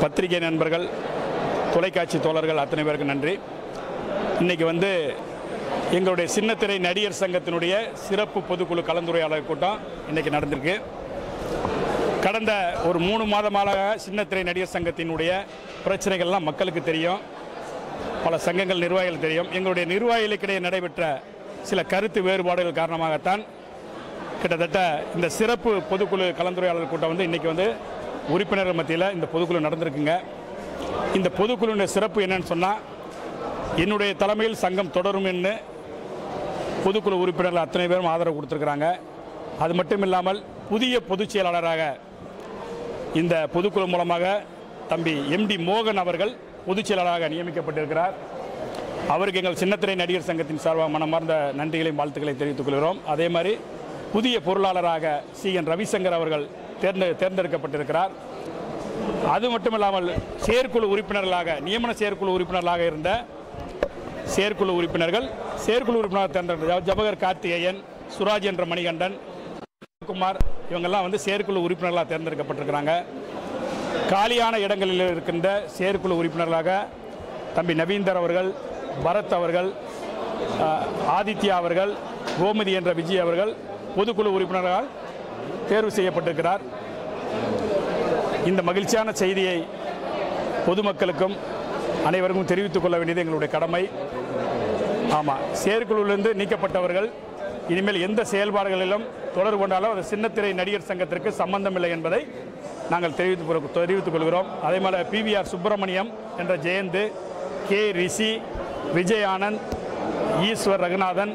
பத்திரிகை நண்பர்கள் தொலைக்காட்சி தோழர்கள் அத்தனை பேருக்கு நன்றி இன்னைக்கு வந்து எங்களுடைய சின்னத்திரை நடிகர் சங்கத்தினுடைய சிறப்பு பொதுக்குழு கலந்துரையாடல் கூட்டம் இன்னைக்கு நடந்திருக்கு கடந்த ஒரு மூணு மாதமாக சின்னத்திரை நடிகர் சங்கத்தினுடைய பிரச்சனைகள்லாம் மக்களுக்கு தெரியும் பல சங்கங்கள் நிர்வாகிகள் தெரியும் எங்களுடைய நிர்வாகிகளுக்கிடையே நடைபெற்ற சில கருத்து வேறுபாடுகள் காரணமாகத்தான் கிட்டத்தட்ட இந்த சிறப்பு பொதுக்குழு கலந்துரையாடல் கூட்டம் வந்து இன்றைக்கி வந்து உறுப்பினர்கள் மத்தியில் இந்த பொதுக்குழு நடந்திருக்குங்க இந்த பொதுக்குழுடைய சிறப்பு என்னன்னு சொன்னால் என்னுடைய தலைமையில் சங்கம் தொடரும் என்று பொதுக்குழு உறுப்பினர்கள் அத்தனை பேரும் ஆதரவு கொடுத்துருக்குறாங்க அது மட்டும் இல்லாமல் புதிய பொதுச் செயலாளராக இந்த பொதுக்குழு மூலமாக தம்பி எம்டி மோகன் அவர்கள் பொதுச் செயலாளராக நியமிக்கப்பட்டிருக்கிறார் அவருக்கு எங்கள் சின்னத்திரை நடிகர் சங்கத்தின் சார்பாக மனமார்ந்த நன்றிகளையும் வாழ்த்துக்களையும் தெரிவித்துக் கொள்கிறோம் அதே மாதிரி புதிய பொருளாளராக சி என் ரவிசங்கர் அவர்கள் தேர்ந்து தேர்ந்தெடுக்கப்பட்டிருக்கிறார் அது மட்டுமில்லாமல் செயற்குழு உறுப்பினர்களாக நியமன செயற்குழு உறுப்பினர்களாக இருந்த செயற்குழு உறுப்பினர்கள் செயற்குழு உறுப்பினர் தேர்ந்தெடுத்த ஜவஹர் கார்த்திகேயன் சுராஜ் என்ற மணிகண்டன் குமார் இவங்கெல்லாம் வந்து செயற்குழு உறுப்பினர்களாக தேர்ந்தெடுக்கப்பட்டிருக்கிறாங்க காலியான இடங்களில் இருக்கின்ற செயற்குழு உறுப்பினர்களாக தம்பி நவீந்தர் அவர்கள் பரத் அவர்கள் அஹ், ஆதித்யா அவர்கள் கோமதி என்ற விஜய் அவர்கள் பொதுக்குழு உறுப்பினர்களால் தேர்வு செய்யப்பட்டிருக்கிறார் இந்த மகிழ்ச்சியான செய்தியை பொதுமக்களுக்கும் அனைவருக்கும் தெரிவித்துக் கொள்ள வேண்டியது எங்களுடைய கடமை ஆமாம் செயற்குழுவிலிருந்து நீக்கப்பட்டவர்கள் இனிமேல் எந்த செயல்பாடுகளிலும் தொடர்பு கொண்டாலும் அது சின்னத்திரை நடிகர் சங்கத்திற்கு சம்பந்தமில்லை என்பதை நாங்கள் தெரிவித்து கொள்- தெரிவித்துக் கொள்கிறோம் அதே மாதிரி பிவிஆர் சுப்பிரமணியம் என்ற ஜெயந்த் கே ரிஷி விஜய் ஆனந்த் ஈஸ்வர் ரகுநாதன்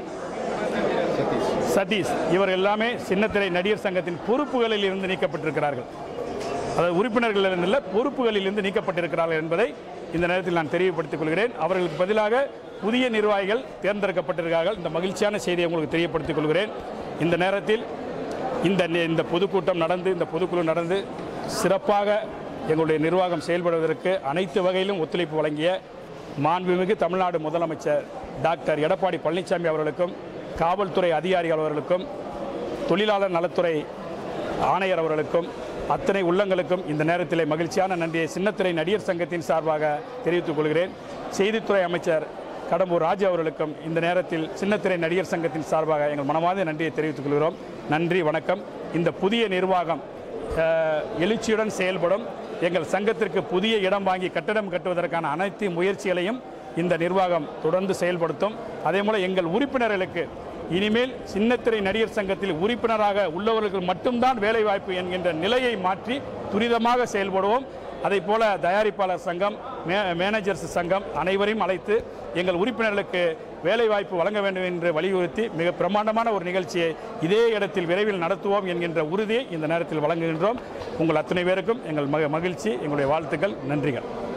சதீஷ் இவர் எல்லாமே சின்னத்திரை நடிகர் சங்கத்தின் பொறுப்புகளில் இருந்து நீக்கப்பட்டிருக்கிறார்கள் அதாவது உறுப்பினர்களிலிருந்து இல்லை பொறுப்புகளில் இருந்து நீக்கப்பட்டிருக்கிறார்கள் என்பதை இந்த நேரத்தில் நான் தெரியப்படுத்திக் கொள்கிறேன் அவர்களுக்கு பதிலாக புதிய நிர்வாகிகள் தேர்ந்தெடுக்கப்பட்டிருக்கிறார்கள் இந்த மகிழ்ச்சியான செய்தியை உங்களுக்கு தெரியப்படுத்திக் கொள்கிறேன் இந்த நேரத்தில் இந்த நி- இந்த பொதுக்கூட்டம் நடந்து இந்த பொதுக்குழு நடந்து சிறப்பாக எங்களுடைய நிர்வாகம் செயல்படுவதற்கு அனைத்து வகையிலும் ஒத்துழைப்பு வழங்கிய மாண்புமிகு தமிழ்நாடு முதலமைச்சர் டாக்டர் எடப்பாடி பழனிசாமி அவர்களுக்கும் காவல்துறை அதிகாரிகள் அவர்களுக்கும் தொழிலாளர் நலத்துறை ஆணையர் அவர்களுக்கும் அத்தனை உள்ளங்களுக்கும் இந்த நேரத்திலே மகிழ்ச்சியான நன்றியை சின்னத்திரை நடிகர் சங்கத்தின் சார்பாக தெரிவித்துக் கொள்கிறேன் செய்தித்துறை அமைச்சர் கடம்பூர் ராஜு அவர்களுக்கும் இந்த நேரத்தில் சின்னத்திரை நடிகர் சங்கத்தின் சார்பாக எங்கள் மனமார்ந்த நன்றியை தெரிவித்துக் கொள்கிறோம் நன்றி வணக்கம் இந்த புதிய நிர்வாகம் அஹ், எழுச்சியுடன் செயல்படும் எங்கள் சங்கத்திற்கு புதிய இடம் வாங்கி கட்டடம் கட்டுவதற்கான அனைத்து முயற்சிகளையும் இந்த நிர்வாகம் தொடர்ந்து செயல்படுத்தும் அதே போல எங்கள் உறுப்பினர்களுக்கு இனிமேல் சின்னத்திரை நடிகர் சங்கத்தில் உறுப்பினராக உள்ளவர்களுக்கு மட்டும்தான் வேலைவாய்ப்பு என்கின்ற நிலையை மாற்றி துரிதமாக செயல்படுவோம் அதை போல தயாரிப்பாளர் சங்கம் மே மேனேஜர்ஸ் சங்கம் அனைவரையும் அழைத்து எங்கள் உறுப்பினர்களுக்கு வேலைவாய்ப்பு வழங்க வேண்டும் என்று வலியுறுத்தி மிக பிரமாண்டமான ஒரு நிகழ்ச்சியை இதே இடத்தில் விரைவில் நடத்துவோம் என்கின்ற உறுதியை இந்த நேரத்தில் வழங்குகின்றோம் உங்கள் அத்தனை பேருக்கும் எங்கள் மக மகிழ்ச்சி எங்களுடைய வாழ்த்துக்கள் நன்றிகள்